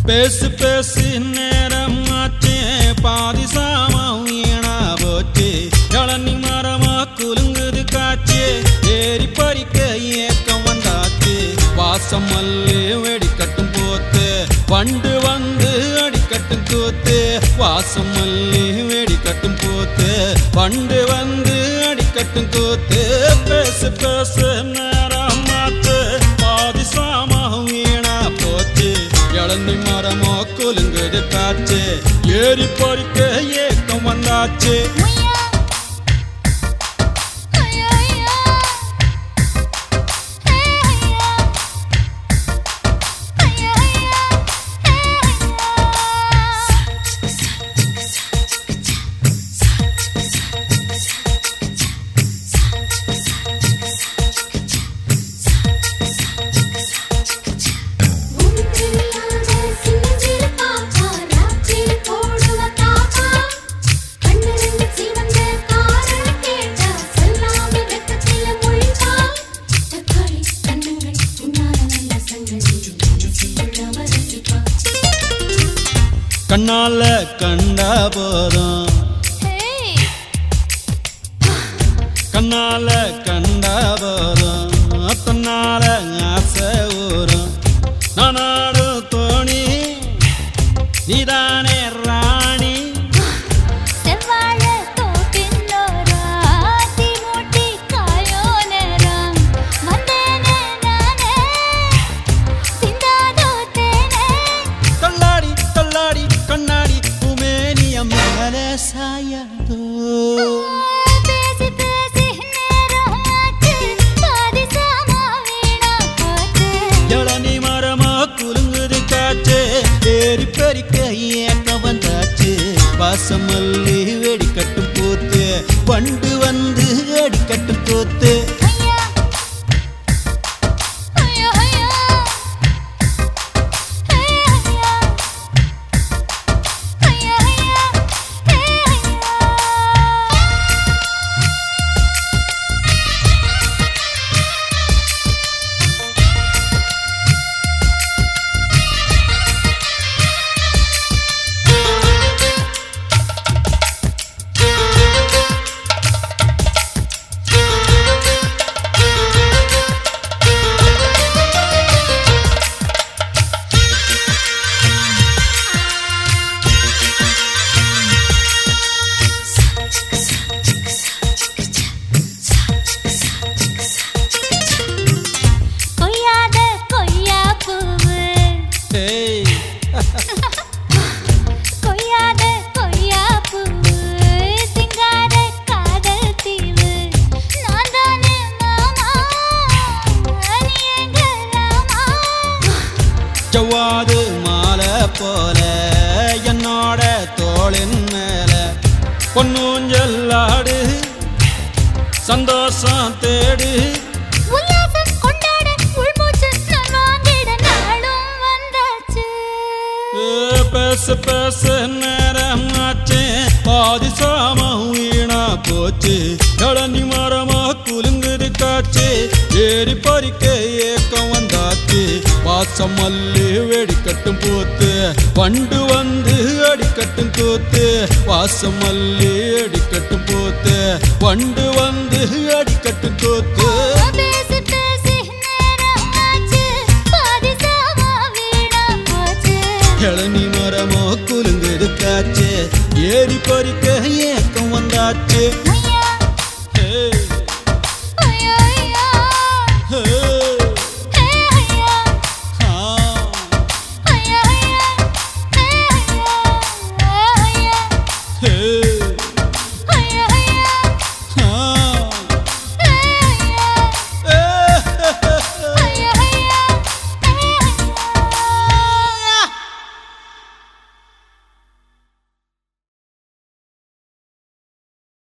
பேசு பேசு நேரம் ஆச்சு பாதி சாமம் வீணா போச்சு இளநி மரமா குலுங்குது காச்சு ஏறி பறிக்க ஏக்கம் வந்தாச்சு வாசம் மல்லு வெடிக்கட்டும் போத்து வண்டு வந்து அடிக்கட்டும் கூத்து வாசம் மல்லி வெடிக்கட்டும் போத்து வண்டு வந்து அடிக்கட்டும் கூத்து பேசு பேசு நேரம் ஆச்சு பாதி சாமம் வீணா போச்சு இளநி மரமோ குலுங்குது காச்சு ஏறி பறிக்க ஏக்கம் வந்தாச்சு முய்யா ஐயா ஐயா ஹே ஐயா ஐயா ஐயா ஹே முந்திரியாத சின்னஞ்சிறு பாப்பா, ராத்திரி போடுவ தாப்பா. கண்ணு ரெண்டு சிவந்த காரணம் கேட்டா, சொல்லாம வெட்கத்தில முழிப்பா. தக்காளி கண்ணங்கள் உன்னால நல்ல சங்கதி, மனசுக்குள்ள ரசிப்பா. கண்ணால கண்டா போதும் ஹே கண்ணால கண்டா போதும் தன்னால ஆசை ஊறும் நானாடு தோணி நீதானே ராணி செவ்வாழ தோப்பின்னோரா தீமூட்டி காயோ நேரம் வந்தேனே நானே சிந்தாதோ தேனே தள்ளாடி தள்ளாடி கண்ணாடி உமேனியம் மேலே சாயாதோ பேசி பேசி நேரம் ஆச்சு பாதி சாமா வீணா போச்சு இளநி மரமா குலுங்குது காச்சு ஏறி பறிக்க ஏக்க வந்தாச்சு வாசம் மல்லி வெடிக்கட்டும் போத்து வண்டு வந்து அடிக்கட்டும் போத்து ஐயா ஐயா ஐயா ஹே ஐயா ஐயா ஐயா ஹே ஐயா கொய்யாத கொய்யா பூவு ஏய் கொய்யாத கொய்யா பூவு சிங்கார காதல் தீவு நான் தானே மாமா நீ எங்க ராமா ஜவ்வாது மாலை போல என்னோட தோளின் மேல பொன்னூஞ்சல்லாடு சந்தோஷம் தேடு உல்லாசம் கொண்டாட உள்மூச்சு நான் வாங்கிட நாளும் வந்தாச்சு ஏ, பேச பேச நேரம் ஆச்சு பாதி சாமம் வீணா போச்சு இளநி மரமா குலுங்குது காச்சு ஏறி பறிக்க ஏக்கம் வந்தாச்சு வாசம் மல்லி வெடிக்கட்டும் போத்து வண்டு வந்து அடிக்கட்டும் கூத்து வாசம் மல்லி அடிக்கட்டும் போத்து வண்டு வந்து அடிக்கட்டும் கூத்து பேசி பேசி நேரம் ஆச்சு பாதி சாமா வீணா போச்சு இளநி மரமோ குலுங்குது காச்சு ஏறி பறிக்க ஏக்கம் வந்தாச்சு முய்யா